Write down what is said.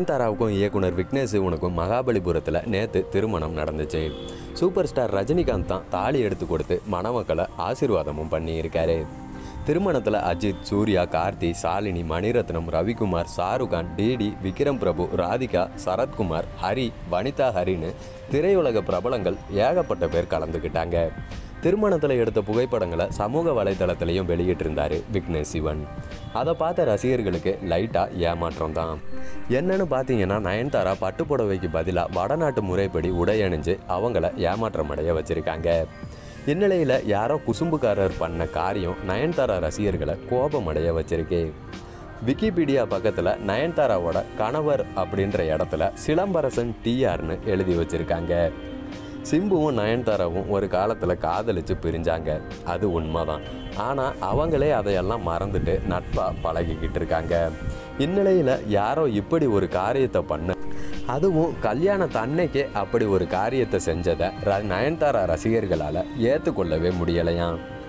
நயன்தாராவுக்கும் இயக்குனர் விக்னேஷ் சிவனுக்கும் மகாபலிபுரத்தில் நேற்று திருமணம் நடந்துச்சு சூப்பர் ஸ்டார் ரஜினிகாந்த் தான் தாலி எடுத்து கொடுத்து மணமக்களை ஆசீர்வாதமும் பண்ணியிருக்காரு திருமணத்தில் அஜித் சூர்யா கார்த்தி சாலினி மணிரத்னம் ரவிக்குமார் ஷாருக்கான் டிடி விக்ரம் பிரபு ராதிகா சரத்குமார் ஹரி வனிதா ஹரின்னு திரையுலக பிரபலங்கள் ஏகப்பட்ட பேர் கலந்துக்கிட்டாங்க திருமணத்தில் எடுத்த புகைப்படங்களை சமூக வலைதளத்திலையும் வெளியிட்டிருந்தாரு விக்னேஷ் சிவன் அதை பார்த்த ரசிகர்களுக்கு லைட்டாக ஏமாற்றம் தான் என்னன்னு பார்த்தீங்கன்னா நயன்தாரா பட்டு புடவைக்கு பதிலாக வடநாட்டு முறைப்படி உடை அணிஞ்சு அவங்கள ஏமாற்றம் அடைய வச்சிருக்காங்க இந்நிலையில் யாரோ குசும்புக்காரர் பண்ண காரியம் நயன்தாரா ரசிகர்களை கோபம் அடைய வச்சிருக்கு விக்கிபீடியா பக்கத்தில் நயன்தாராவோட கணவர் அப்படின்ற இடத்துல சிலம்பரசன் டிஆர்னு எழுதி வச்சிருக்காங்க சிம்புவும் நயன்தாராவும் ஒரு காலத்தில் காதலிச்சு பிரிஞ்சாங்க அது உண்மைதான் ஆனால் அவங்களே அதையெல்லாம் மறந்துட்டு நட்பாக பழகிக்கிட்டு இருக்காங்க இந்நிலையில் யாரோ இப்படி ஒரு காரியத்தை பண்ண அதுவும் கல்யாணத்து அன்னைக்கே அப்படி ஒரு காரியத்தை செஞ்சதை ர- நயன்தாரா ரசிகர்களால் ஏற்றுக்கொள்ளவே முடியலையாம்